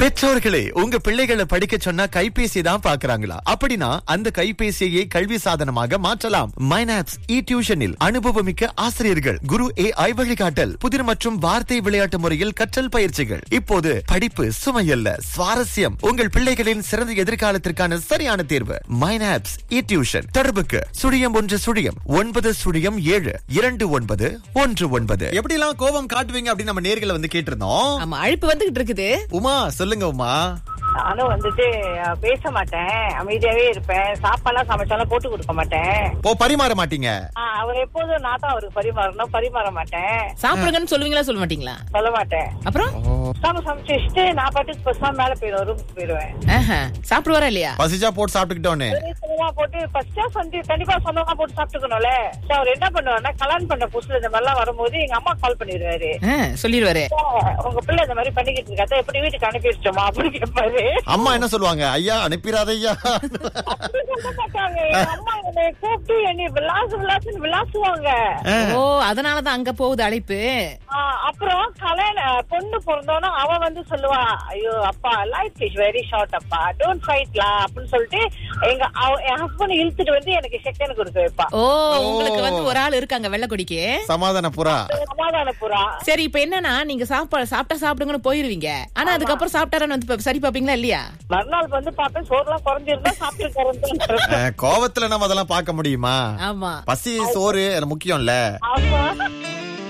பெற்றோர்களே உங்க பிள்ளைகளை படிக்க சொன்னா கைபேசி தான் பாக்குறாங்களா அப்படின்னா அந்த கைபேசியை கல்வி சாதனமாக மாற்றலாம் மைனாப்ஸ் இ டியூஷனில் அனுபவமிக்க ஆசிரியர்கள் குரு ஏ ஐ வழிகாட்டல் புதிர் மற்றும் வார்த்தை விளையாட்டு முறையில் கற்றல் பயிற்சிகள் இப்போது படிப்பு சுமையல்ல சுவாரஸ்யம் உங்கள் பிள்ளைகளின் சிறந்த எதிர்காலத்திற்கான சரியான தேர்வு மைனாப்ஸ் இ டியூஷன் தொடர்புக்கு சுழியம் ஒன்று சுழியம் ஒன்பது சுழியம் ஏழு இரண்டு ஒன்பது ஒன்று ஒன்பது எப்படி எல்லாம் கோபம் காட்டுவீங்க அப்படின்னு நம்ம நேர்களை வந்து கேட்டிருந்தோம் ஆமா அழைப்பு வந்துகிட்டு இருக்குது உமா சொல்லுங்க உமா நானும் வந்துட்டு அஹ், பேச மாட்டேன் அமைதியாவே இருப்பேன் சாப்பாடுலாம் சமைச்சாலும் போட்டு கொடுக்க மாட்டேன் ஓ பரிமாற மாட்டீங்க ஆஹ், அவர் எப்போதும் நான் தான் அவருக்கு பரிமாறணும் பரிமாற மாட்டேன் சாப்பிடுங்கன்னு சொல்லுவீங்களா சொல்ல மாட்டீங்களா சொல்ல மாட்டேன் அப்புறம் சாம சமைச்சு வச்சுட்டு நான் பாட்டுக்கு பசங்க மேல போயிடுவேன் ரூமுக்கு போயிடுவேன் ஆஹா, சாப்பிடுவாரா இல்லையா பசிச்சா போட்டு சாப்பிட்டுக்கிட்டோன்னு சொந்தமா போட்டு ஃபர்ஸ்டா வந்து கண்டிப்பா சொந்தமா போட்டு சாப்பிட்டுக்கணும்ல சரி, அவர் என்ன பண்ணுவாருன்னா கல்யாணம் பண்ண புதுசுல இந்த மாதிரிலாம் வரும்போது எங்க அம்மா கால் பண்ணிடுவாரு ஆ, சொல்லிடுவாரு உங்க பிள்ளை இந்த மாதிரி பண்ணிக்கிட்டு இருக்காத எப்படி வீட்டுக்கு அனுப்பி வச்சிட்டோமா அப்படின்னு கேட்பாரு அம்மா என்ன சொல்லுவாங்க ஐயா அனுப்பிடாத ஐயா அப்படி சொல்ல மாட்டாங்க எங்க அம்மா என்னை கூப்பிட்டு என்னை விளாசு விளாசுன்னு விளாசுவாங்க ஓ அதனாலதான் அங்க போகுது அழைப்பு ஆ, அப்புறம் கல்யாண பொண்ணு பிறந்தோன்னா அவ வந்து சொல்லுவா ஐயோ அப்பா லைஃப் இஸ் வெரி ஷார்ட் அப்பா டோன்ட் ஃபைட்லா அப்படின்னு சொல்லிட்டு எங்க அவ- என் ஹஸ்பண்ட் இழுத்துட்டு வந்து எனக்கு செக்கன் கொடுக்க வைப்பா ஓ உங்களுக்கு வந்து ஒரு ஆள் இருக்காங்க வெள்ளக்கொடிக்கு சமாதான புறா சமாதான புறா சரி இப்ப என்னன்னா நீங்க சாப்பாடு சாப்பிட்டா சாப்பிடுங்கன்னு போயிருவீங்க ஆனா அதுக்கப்புறம் சாப்பிட்டாரான்னு வந்து பா- சரி பாப்பீங்களா இல்லையா மறுநாள் வந்து பார்த்தேன் சோறுலாம் குறைஞ்சிருந்தா சாப்பிட்டு குறைஞ்சு அஹ், கோவத்துல நம்ம அதெல்லாம் பார்க்க முடியுமா ஆமா பசி சோறு அது முக்கியம்ல ஆமா